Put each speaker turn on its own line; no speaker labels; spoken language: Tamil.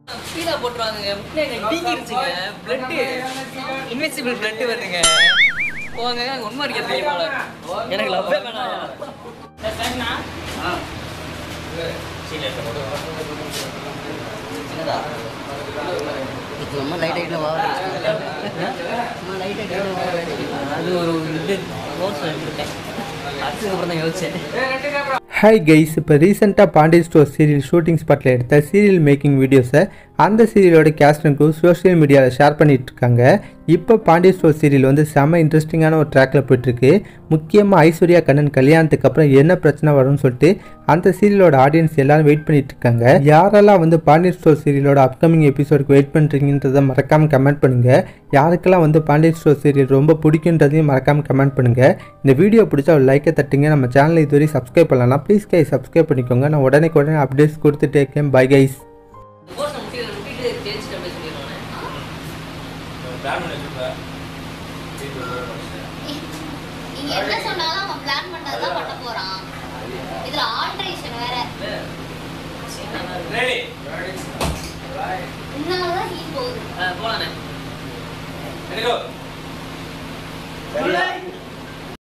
ஸ்பீடா போட்டுருவாங்க முட்டைங்க வீங்கிருச்சுங்க பிளட் இன்வெசிபிள் பிளட் வருதுங்க போங்க அங்க உண்மை இருக்கிறது போல எனக்கு லவ்வே வேணாம்
என்னடா இப்போ நம்ம லைட் ஆகிட்டு வாங்க நம்ம லைட் ஆகிட்டு
அது ஒரு இது கோர்ஸ் எடுத்துக்கிட்டேன் அதுக்கப்புறம் தான் யோசிச்சேன்
ஹாய் கைஸ் இப்போ ரீசெண்டாக பாண்டி ஸ்டோர் சீரியல் ஷூட்டிங் ஸ்பாட்டில் எடுத்த சீரியல் மேக்கிங் வீடியோஸை அந்த சீரியலோட கேஸ்டனுக்கு சோஷியல் மீடியாவில் ஷேர் பண்ணிட்டு இருக்காங்க இப்போ பாண்டி ஸ்டோர் சீரியல் வந்து செம்ம இன்ட்ரெஸ்டிங்கான ஒரு ட்ராக்ல போயிட்டுருக்கு முக்கியமாக ஐஸ்வர்யா கண்ணன் கல்யாணத்துக்கு அப்புறம் என்ன பிரச்சனை வரும்னு சொல்லிட்டு அந்த சீரியலோட ஆடியன்ஸ் எல்லாரும் வெயிட் பண்ணிட்டு இருக்காங்க யாரெல்லாம் வந்து பாண்டி ஸ்டோர் சீரியலோட அப்கமிங் எபிசோடுக்கு வெயிட் பண்ணுறீங்கன்றதை மறக்காமல் கமெண்ட் பண்ணுங்கள் யாருக்கெல்லாம் வந்து பாண்டி ஸ்டோர் சீரியல் ரொம்ப பிடிக்குன்றதையும் மறக்காமல் கமெண்ட் பண்ணுங்கள் இந்த வீடியோ பிடிச்சா ஒரு லைக்கை தட்டுங்க நம்ம சேனலை இதுவரை சப்ஸ்கிரைப் பண்ணலாம் ப்ளீஸ் கை சப்ஸ்கிரைப் பண்ணிக்கோங்க நான் உடனே உடனே அப்டேட்ஸ் கொடுத்துட்டே இருக்கேன் பை கைஸ்
கோர்ஸ் முட்டிட்டு முட்டிட்டு ஜெயிச்சுட்டு அப்படி சொல்லிடுவானே
இங்க என்ன சொன்னாலும் அவன் பிளான் பண்ணதான் பண்ண போறான் இதுல ஆல்ட்ரேஷன் வேற உன்னாலதான் ஹீ போகுது
போலானே
Ready, go.